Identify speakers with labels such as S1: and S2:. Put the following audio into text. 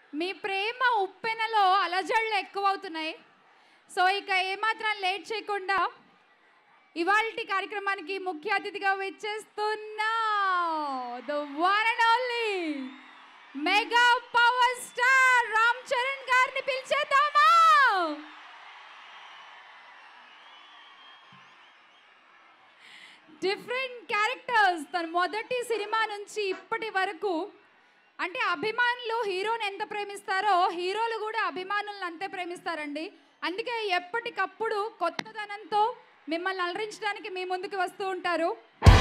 S1: మీ ప్రేమ ఉప్పెనలో అలజడులు ఎక్కువ అవుతున్నాయి సో ఇక ఏమాత్రం లేట్ చేయకుండా ఇవాల్టి కార్యక్రమానికి ముఖ్య అతిథిగా వచ్చేస్తున్నా the one and only mega power star Ram Charan గారిని పిలిచేద్దామా డిఫరెంట్ క్యారెక్టర్స్ తన మొదటి సినిమా నుంచి ఇప్పటి వరకు అంటే అభిమానులు హీరోని ఎంత ప్రేమిస్తారో హీరోలు కూడా అభిమానులను అంతే ప్రేమిస్తారండి అందుకే ఎప్పటికప్పుడు కొత్తదనంతో మిమ్మల్ని అలరించడానికి మీ ముందుకు వస్తూ ఉంటారు